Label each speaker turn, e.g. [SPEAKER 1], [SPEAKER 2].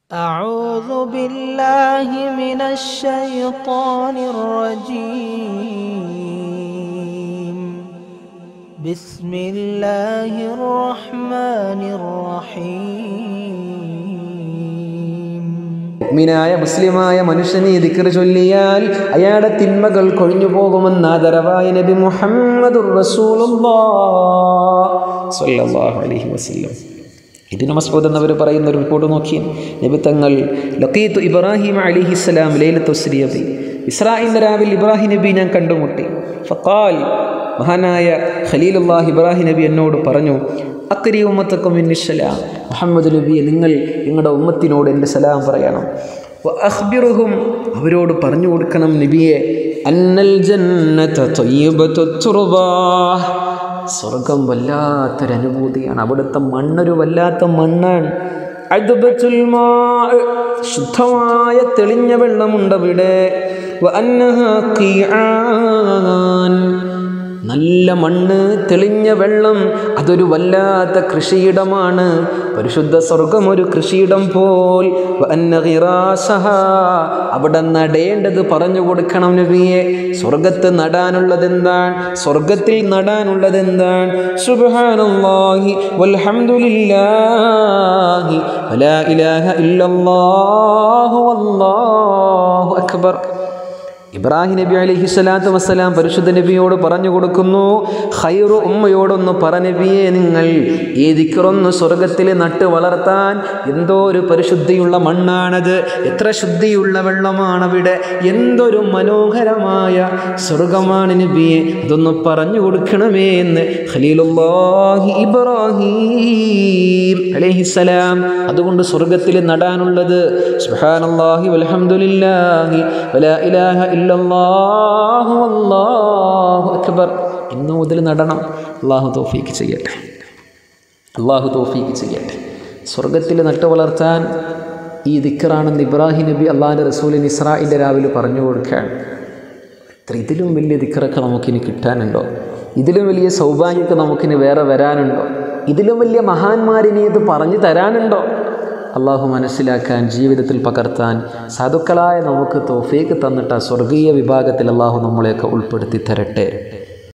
[SPEAKER 1] أعوذ بالله من الشيطان الرجيم بسم الله الرحمن الرحيم
[SPEAKER 2] മുഅ്മിനായ മുസ്ലിമായ മനുഷ്യനെ ദിക്ർ ചൊല്ലിയാൽ അയാളുടെ തിന്മകൾ കൊഴിഞ്ഞു പോകുമെന്ന് ആദരവായ നബി മുഹമ്മദുർ റസൂലുള്ളാഹ് സ്വല്ലല്ലാഹു അലൈഹി വസല്ലം ഇതിന് മസ്ഊദ് എന്നവർ പറയുന്ന ഒരു റിപ്പോർട്ട് നോക്കി നബി തങ്ങൾ ലഖീത്തു ഇബ്രാഹിം അലിഹിസ്സലാം ലൈലത്തു സ്രിയബി ഇസ്രായേലിൻ്റെ രാവിൽ ഇബ്രാഹിം നബി ഞാൻ കണ്ടുമുട്ടി ഫഖാൽ മഹാനായ ഖലീലുല്ലാഹ് ഇബ്രാഹിം നബി എന്നോട് പറഞ്ഞു അക്കരി ഉമ്മത്തക്കും ഇന്നിസ്സലാം മുഹമ്മദ് നബിയെ നിങ്ങൾ നിങ്ങളുടെ ഉമ്മത്തിനോട് എൻ്റെ സലാം പറയണം അഖ്ബിറുഹും അവരോട് പറഞ്ഞു കൊടുക്കണം നബിയെ അന്നൽ ജന്നത ത്വയ്യിബത്തു തുർബാ സ്വർഗം വല്ലാത്തൊരനുഭൂതിയാണ് അവിടുത്തെ മണ്ണൊരു വല്ലാത്ത മണ്ണാണ് അദ്ബത്തുൽ മാ ശുദ്ധമായ തെളിഞ്ഞ വെള്ളമുണ്ട് അവിടെ വഅന്നഹാ ഖിആൻ നല്ല മണ്ണ് തെളിഞ്ഞ വെള്ളം അതൊരു വല്ലാത്ത കൃഷിയിടമാണ് പരിശുദ്ധ സ്വർഗം ഒരു കൃഷിയിടം പോൽ വഅന്ന ഖിറാസഹ അവിടെ നടേണ്ടത് പറഞ്ഞു കൊടുക്കണം നബിയെ സ്വർഗത്ത് നടാനുള്ളത് എന്താണ് സ്വർഗത്തിൽ നടാനുള്ളത് എന്താണ് സുബ്ഹാനല്ലാഹി വൽഹംദുലില്ലാഹി വലാ ഇലാഹ ഇല്ലല്ലാഹു വല്ലാഹു അക്ബർ ഇബ്രാഹിം നബി അലൈഹി സ്വലാത്തു വസ്സലാം പരിശുദ്ധ നബിയോട് പറഞ്ഞു കൊടുക്കുന്നു ഖൈറു ഉമ്മയോടൊന്ന് പറ നബിയെ നിങ്ങൾ ഈ ദിക്കറൊന്ന് സ്വർഗത്തിൽ നട്ട് വളർത്താൻ എന്തോ ഒരു പരിശുദ്ധിയുള്ള മണ്ണാണത് എത്ര ശുദ്ധിയുള്ള വെള്ളമാണ് അവിടെ എന്തൊരു മനോഹരമായ സ്വർഗമാണ് നബിയെ അതൊന്ന് പറഞ്ഞു കൊടുക്കണമേ എന്ന് ഖലീലുല്ലാഹി ഇബ്രാഹിം അലൈഹിസ്സലാം അതുകൊണ്ട് സ്വർഗത്തിൽ നടാനുള്ളത് സുബ്ഹാനല്ലാഹി വൽഹംദുലില്ലാഹി വലാ ഇലാഹ ഇല്ലല്ലാഹു അല്ലാഹു അക്ബർ ഇന്നു മുതൽ നടണം അള്ളാഹു തോഫീക്ക് ചെയ്യട്ടെ അള്ളാഹു തോഫീക്ക് ചെയ്യട്ടെ സ്വർഗത്തിൽ നട്ടു വളർത്താൻ ഈ ദിക്കറാണെന്ന് ഇബ്രാഹിം നബി അള്ളാഹിൻ്റെ റസൂലിന് ഇസ്രായിൻ്റെ രാവിലെ പറഞ്ഞു കൊടുക്കുകയാണ് ഇത്ര ഇതിലും വലിയ ദിക്കറൊക്കെ നമുക്കിനി കിട്ടാനുണ്ടോ ഇതിലും വലിയ സൗഭാഗ്യമൊക്കെ നമുക്കിനി വേറെ വരാനുണ്ടോ ഇതിലും വലിയ മഹാന്മാരിനി ഇത് പറഞ്ഞു തരാനുണ്ടോ അള്ളാഹു മനസ്സിലാക്കാൻ ജീവിതത്തിൽ പകർത്താൻ സാധുക്കളായ നമുക്ക് തോഫീക്ക് തന്നിട്ട് ആ സ്വർഗീയ വിഭാഗത്തിൽ അള്ളാഹു നമ്മളെയൊക്കെ ഉൾപ്പെടുത്തി തരട്ടെ